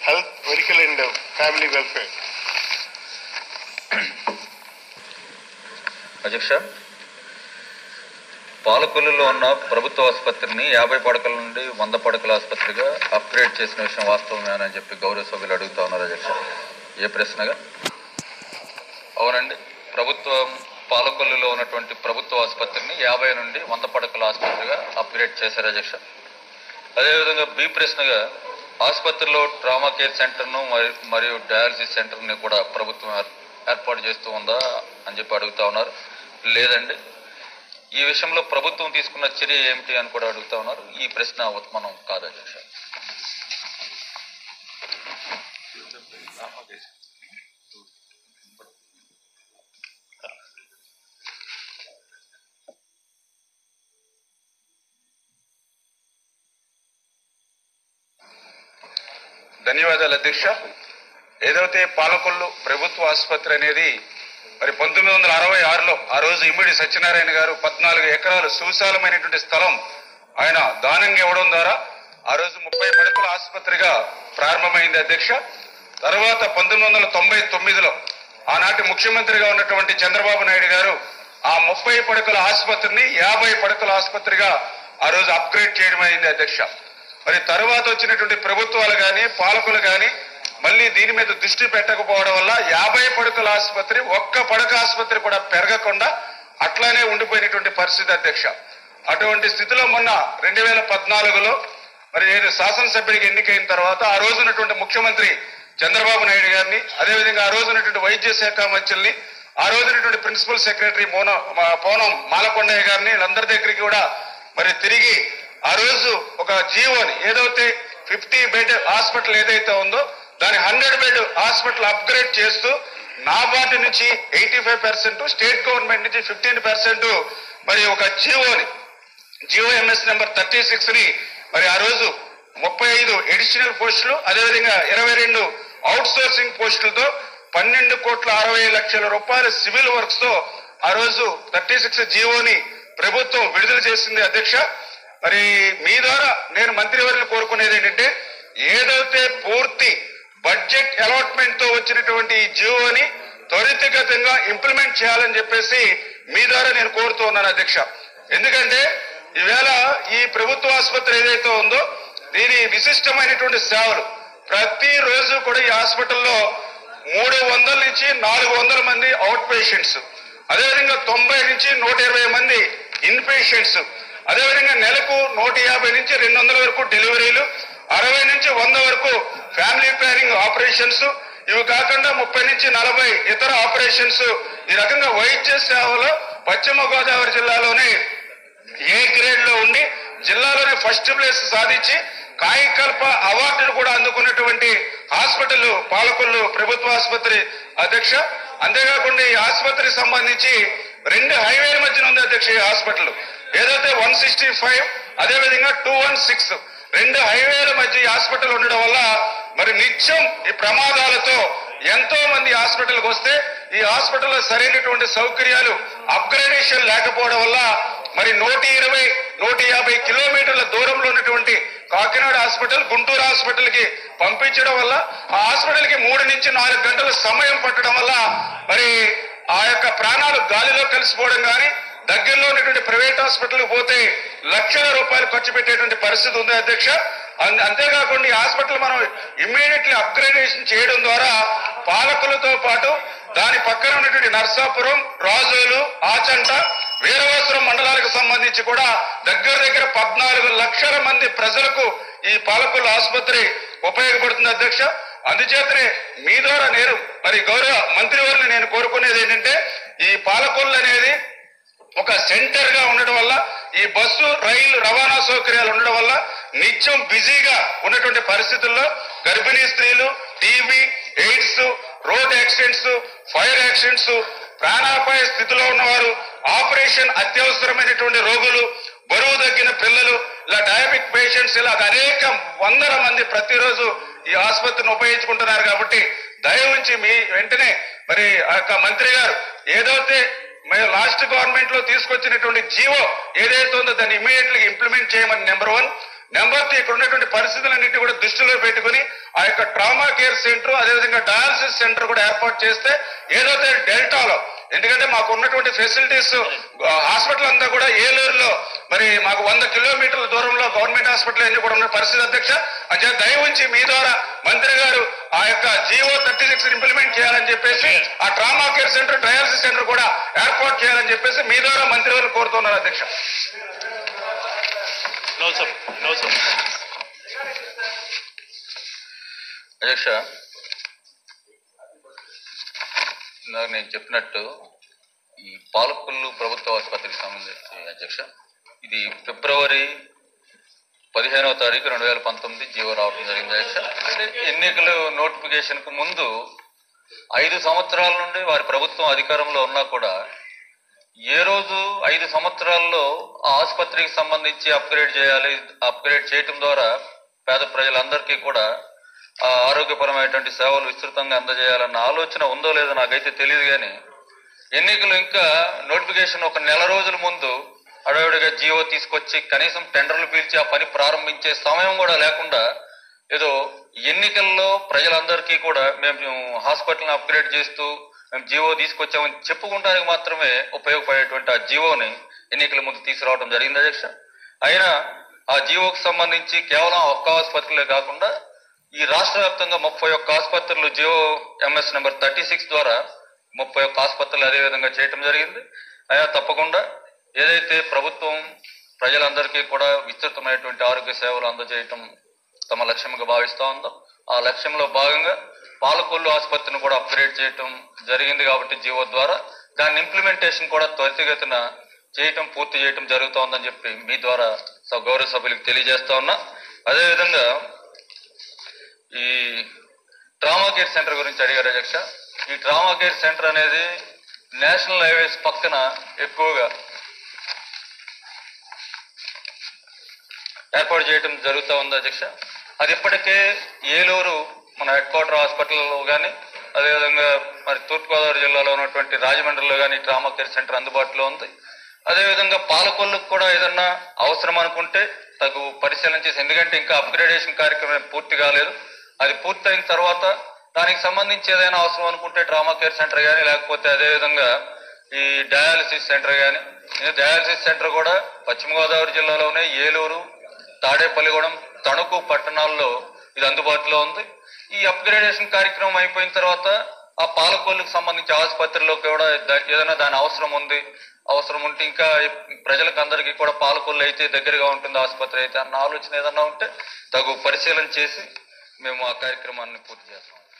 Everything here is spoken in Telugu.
health, medical and uh, family welfare. అధ్యక్ష పాలకొల్లులో ఉన్న ప్రభుత్వ ఆసుపత్రిని యాభై పడకల నుండి వంద పడకల ఆసుపత్రిగా అప్గ్రేడ్ చేసిన విషయం వాస్తవమేనని చెప్పి గౌరవ సభ్యులు అడుగుతా ఉన్నారు అధ్యక్ష ఏ ప్రశ్నగా అవునండి ప్రభుత్వం పాలకొల్లులో ఉన్నటువంటి ప్రభుత్వ ఆసుపత్రిని యాభై నుండి వంద పడకల ఆసుపత్రిగా అప్గ్రేడ్ చేశారు అధ్యక్ష అదేవిధంగా బి ప్రశ్నగా ఆసుపత్రిలో ట్రామా కేర్ సెంటర్ను మరి- మరియు డయాలసిస్ సెంటర్ని కూడా ప్రభుత్వం ఏర్- ఏర్పాటు చేస్తూ ఉందా అని చెప్పి అడుగుతా ఉన్నారు లేదండి ఈ విషయంలో ప్రభుత్వం తీసుకున్న చర్య ఏమిటి అని కూడా అడుగుతా ఉన్నారు ఈ ప్రశ్న ఉత్పన్నం కాదు అధ్యక్ష ధన్యవాదాలు అధ్యక్ష ఏదైతే పాలకొల్లు ప్రభుత్వ ఆసుపత్రి అనేది మరి పంతొమ్మిది వందల అరవై ఆరులో ఆ రోజు ఇమ్మిడి సత్యనారాయణ గారు పద్నాలుగు ఎకరాలు సువిశాలమైనటువంటి స్థలం ఆయన దానంగా ఇవ్వడం ద్వారా ఆ రోజు ముప్పై పడకల ఆసుపత్రిగా ప్రారంభమైంది అధ్యక్ష తర్వాత పంతొమ్మిది వందల తొంభై తొమ్మిదిలో ఆనాటి ముఖ్యమంత్రిగా ఉన్నటువంటి చంద్రబాబు నాయుడు గారు ఆ ముప్పై పడకల ఆసుపత్రిని యాభై పడకల ఆసుపత్రిగా ఆ రోజు అప్గ్రేడ్ చేయడం అయింది అధ్యక్ష మరి తర్వాత వచ్చినటువంటి ప్రభుత్వాలు కానీ పాలకులు కానీ మళ్ళీ దీని మీద దృష్టి పెట్టకపోవడం వల్ల యాభై పడకల ఆసుపత్రి ఒక్క పడక ఆసుపత్రి కూడా పెరగకుండా అట్లానే ఉండిపోయినటువంటి పరిస్థితి అధ్యక్ష అటువంటి స్థితిలో మొన్న రెండు వేల పద్నాలుగులో మరి నేను శాసనసభ్యుడికి ఎన్నికైన తర్వాత ఆ రోజునటువంటి ముఖ్యమంత్రి చంద్రబాబు నాయుడు గారిని అదేవిధంగా ఆ రోజునటువంటి వైద్య శాఖ మంత్రుల్ని ఆ రోజునటువంటి ప్రిన్సిపల్ సెక్రటరీ మోన మా- పోనం మాలకొండయ్య గారిని వీళ్ళందరి దగ్గరికి కూడా మరి తిరిగి ఆ రోజు ఒక జీవోని ఏదైతే ఫిఫ్టీ బెడ్ హాస్పిటల్ ఏదైతే ఉందో దాని హండ్రెడ్ బెడ్ హాస్పిటల్ అప్గ్రేడ్ చేస్తూ నాబార్డు నుంచి eighty five percent state government నుంచి ఫిఫ్టీన్ పర్సెంట్ మరి ఒక జీవోని GO MS number thirty six ని మరి ఆ రోజు ముప్పై ఐదు ఎడిషనల్ పోస్టులు అదేవిధంగా ఇరవై రెండు అవుట్ సోర్సింగ్ పోస్టులతో పన్నెండు కోట్ల అరవై లక్షల రూపాయల సివిల్ వర్క్స్ తో ఆ రోజు థర్టీ సిక్స్ జియోని ప్రభుత్వం విడుదల చేసింది అధ్యక్ష మరి మీ ద్వారా నేను మంత్రివర్యులు కోరుకునేది ఏంటంటే ఏదైతే పూర్తి బడ్జెట్ అలాట్మెంట్ తో వచ్చినటువంటి ఈ జియోని త్వరితగతంగా ఇంప్లిమెంట్ చేయాలని చెప్పేసి మీ ద్వారా నేను కోరుతూ ఉన్నాను అధ్యక్ష ఎందుకంటే ఈవేళ ఈ ప్రభుత్వ ఆసుపత్రి ఏదైతే ఉందో దీని విశిష్టమైనటువంటి సేవలు ప్రతిరోజు కూడా ఈ హాస్పిటల్లో మూడు వందల నుంచి నాలుగు వందల మంది అవుట్ పేషెంట్స్ అదేవిధంగా తొంభై నుంచి నూట ఇరవై మంది ఇన్ పేషెంట్స్ అదేవిధంగా నెలకు నూట యాభై నుంచి రెండు వందల వరకు డెలివరీలు అరవై నుంచి వంద వరకు ఫ్యామిలీ ప్లానింగ్ ఆపరేషన్స్ ఇవి కాకుండా ముప్పై నుంచి నలభై ఇతర ఆపరేషన్స్ ఈ రకంగా వైద్య సేవలో పశ్చిమ గోదావరి జిల్లాలోనే ఏ గ్రేడ్ లో ఉండి జిల్లాలోనే ఫస్ట్ ప్లేస్ సాధించి కాయకల్ప అవార్డును కూడా అందుకున్నటువంటి హాస్పిటల్ పాలకొల్లు ప్రభుత్వ ఆసుపత్రి అధ్యక్ష అంతేకాకుండా ఈ ఆసుపత్రికి సంబంధించి రెండు హైవేల మధ్యన ఉంది అధ్యక్ష ఈ హాస్పిటల్ ఏదైతే వన్ సిక్స్టీ ఫైవ్ అదేవిధంగా టూ వన్ సిక్స్ రెండు హైవేల మధ్య ఈ హాస్పిటల్ ఉండడం వల్ల మరి నిత్యం ఈ ప్రమాదాలతో ఎంతో మంది హాస్పిటల్కి వస్తే ఈ హాస్పిటల్లో సరైనటువంటి సౌకర్యాలు అప్గ్రేడేషన్ లేకపోవడం వల్ల మరి నూట ఇరవై నూట యాభై కిలోమీటర్ల దూరంలో ఉన్నటువంటి కాకినాడ హాస్పిటల్ గుంటూరు హాస్పిటల్ కి పంపించడం వల్ల ఆ హాస్పిటల్ కి మూడు నుంచి నాలుగు గంటల సమయం పట్టడం వల్ల మరి ఆ యొక్క ప్రాణాలు గాలిలో కలిసిపోవడం కానీ దగ్గరలో ఉన్నటువంటి ప్రైవేట్ హాస్పిటల్కి పోతే లక్షల రూపాయలు ఖర్చు పెట్టేటువంటి పరిస్థితి ఉంది అధ్యక్ష అన్- అంతేకాకుండా ఈ హాస్పిటల్ మనం ఇమ్మీడియట్లీ అప్గ్రేడేషన్ చేయడం ద్వారా పాలకులతో పాటు దాని పక్కన ఉన్నటువంటి నర్సాపురం రాజోలు ఆచంట వీరవాసురం మండలాలకు సంబంధించి కూడా దగ్గర దగ్గర పద్నాలుగు లక్షల మంది ప్రజలకు ఈ పాలకుల ఆసుపత్రి ఉపయోగపడుతుంది అధ్యక్ష అందుచేతనే మీ ద్వారా నేను మరి గౌరవ మంత్రివర్ని నేను కోరుకునేది ఏంటంటే ఈ పాలకొల్లు అనేది ఒక సెంటర్ గా ఉండడం వల్ల ఈ బస్సు రైలు రవాణా సౌకర్యాలు ఉండడం వల్ల నిత్యం బిజీగా ఉన్నటువంటి పరిస్థితుల్లో గర్భిణీ స్త్రీలు TB AIDS road accidents fire accidents ప్రాణాపాయ స్థితిలో ఉన్నవారు ఆపరేషన్ అత్యవసరమైనటువంటి రోగులు బరువు తగ్గిన పిల్లలు ఇలా డయాబెటిక్ పేషెంట్స్ ఇలా అనేక వందల మంది ప్రతిరోజు ఈ ఆసుపత్రిని ఉపయోగించుకుంటున్నారు కాబట్టి దయ ఉంచి మీ వెంటనే మరి ఆ యొక్క మంత్రి గారు ఏదైతే మేము లాస్ట్ గవర్నమెంట్ లో తీసుకొచ్చినటువంటి జీవో ఏదైతే ఉందో దాన్ని ఇమీడియట్ గా ఇంప్లిమెంట్ చేయమని నెంబర్ వన్ నెంబర్ టూ ఇక్కడ ఉన్నటువంటి పరిస్థితులన్నింటి కూడా దృష్టిలో పెట్టుకుని ఆ యొక్క యొక్క ట్రామా కేర్ సెంటర్ అదేవిధంగా డయాలసిస్ సెంటర్ కూడా ఏర్పాటు చేస్తే ఏదైతే డెల్టాలో ఎందుకంటే మాకు ఉన్నటువంటి ఫెసిలిటీస్ హాస్పిటల్ అంతా కూడా ఏలూరులో మరి మాకు వంద కిలోమీటర్ల దూరంలో గవర్నమెంట్ హాస్పిటల్ అన్ని కూడా ఉన్న పరిస్థితి అధ్యక్ష అంటే దయ ఉంచి మీ ద్వారా మంత్రి గారు ఆ యొక్క జియో థర్టీ సిక్స్ ఇంప్లిమెంట్ చేయాలని చెప్పేసి ఆ trauma care centre dialysis centre కూడా ఏర్పాటు చేయాలని చెప్పేసి మీ ద్వారా మంత్రి గారు కోరుతున్నారు అధ్యక్ష No, sir. No, sir. అధ్యక్ష ఇందాక నేను చెప్పినట్టు ఈ పాలకొల్లు ప్రభుత్వ ఆసుపత్రికి సంబంధించి అధ్యక్ష ఇది ఫిబ్రవరి పదిహేనవ తారీఖు రెండు వేల పంతొమ్మిది జీవో రావడం జరిగింది అధ్యక్ష అంటే ఎన్నికల నోటిఫికేషన్ కు ముందు ఐదు సంవత్సరాల నుండి వారి ప్రభుత్వం అధికారంలో ఉన్నా కూడా ఏ రోజు ఐదు సంవత్సరాల్లో ఆ ఆసుపత్రికి సంబంధించి అప్గ్రేడ్ చేయాలి అప్గ్రేడ్ చేయటం ద్వారా పేద ప్రజలందరికీ కూడా ఆ ఆరోగ్యపరమైనటువంటి సేవలు విస్తృతంగా అందజేయాలన్న ఆలోచన ఉందో లేదో నాకైతే తెలియదు కానీ ఎన్నికలు ఇంకా నోటిఫికేషన్ ఒక నెల రోజుల ముందు అడవిడిగా జీవో తీసుకొచ్చి కనీసం టెండర్లు పీల్చి ఆ పని ప్రారంభించే సమయం కూడా లేకుండా ఏదో ఎన్నికల్లో ప్రజలందరికీ కూడా మేము హాస్పిటల్ని అప్గ్రేడ్ చేస్తూ మేము జీవో తీసుకొచ్చామని చెప్పుకుంటానికి మాత్రమే ఉపయోగపడేటువంటి ఆ జీవోని ఎన్నికల ముందు తీసుకురావడం జరిగింది అధ్యక్ష అయినా ఆ జీవోకి సంబంధించి కేవలం ఆ ఒక్క ఆసుపత్రులే కాకుండా ఈ రాష్ట్ర వ్యాప్తంగా ముప్పై ఒక్క ఆసుపత్రులు G O MS number thirty six ద్వారా ముప్పై ఒక్క ఆసుపత్రులు అదే విధంగా చేయటం జరిగింది అయినా తప్పకుండా ఏదైతే ప్రభుత్వం ప్రజలందరికీ కూడా విస్తృతమైనటువంటి ఆరోగ్య సేవలు అందజేయటం తమ లక్ష్యంగా భావిస్తా ఉందో ఆ లక్ష్యంలో భాగంగా పాలకొల్లు ఆసుపత్రిని కూడా అప్గ్రేడ్ చేయటం జరిగింది కాబట్టి జీవో ద్వారా దాని ఇంప్లిమెంటేషన్ కూడా త్వరితగతిన చేయటం పూర్తి చేయటం జరుగుతోందని చెప్పి మీ ద్వారా స- గౌరవ సభ్యులకు తెలియజేస్తా ఉన్నా అదేవిధంగా ఈ ట్రామా కేర్ సెంటర్ గురించి అడిగారు అధ్యక్ష ఈ ట్రామా కేర్ సెంటర్ అనేది నేషనల్ హైవేస్ పక్కన ఎక్కువగా ఏర్పాటు చేయడం జరుగుతూ ఉంది అధ్యక్ష అది ఇప్పటికే ఏలూరు మన హెడ్ క్వార్టర్ హాస్పిటల్లో కానీ అదేవిధంగా మరి తూర్పుగోదావరి జిల్లాలో ఉన్నటువంటి రాజమండ్రిలో కానీ ట్రామా కేర్ సెంటర్ అందుబాటులో ఉంది అదేవిధంగా పాలకొల్లుకు కూడా ఏదన్నా అవసరం అనుకుంటే తగు పరిశీలన చేసి ఎందుకంటే ఇంకా అప్గ్రేడేషన్ కార్యక్రమం పూర్తి కాలేదు అది పూర్తయిన తర్వాత దానికి సంబంధించి ఏదైనా అవసరం అనుకుంటే ట్రామా కేర్ సెంటర్ కానీ లేకపోతే అదేవిధంగా ఈ డయాలసిస్ సెంటర్ కానీ డయాలసిస్ సెంటర్ కూడా పశ్చిమ గోదావరి జిల్లాలోనే ఏలూరు తాడేపల్లిగూడెం తణుకు పట్టణాల్లో ఇది అందుబాటులో ఉంది ఈ అప్గ్రేడేషన్ కార్యక్రమం అయిపోయిన తర్వాత ఆ పాలకొల్లుకు సంబంధించి ఆసుపత్రిలో కూడా ద- ఏదైనా దాని అవసరం ఉంది అవసరం ఉంటే ఇంకా ప్రజలకు అందరికీ కూడా పాలకొల్లు అయితే దగ్గరగా ఉంటుంది ఆసుపత్రి అయితే అన్న ఆలోచన ఏదన్నా ఉంటే తగు పరిశీలన చేసి మేము ఆ కార్యక్రమాన్ని పూర్తి చేస్తాం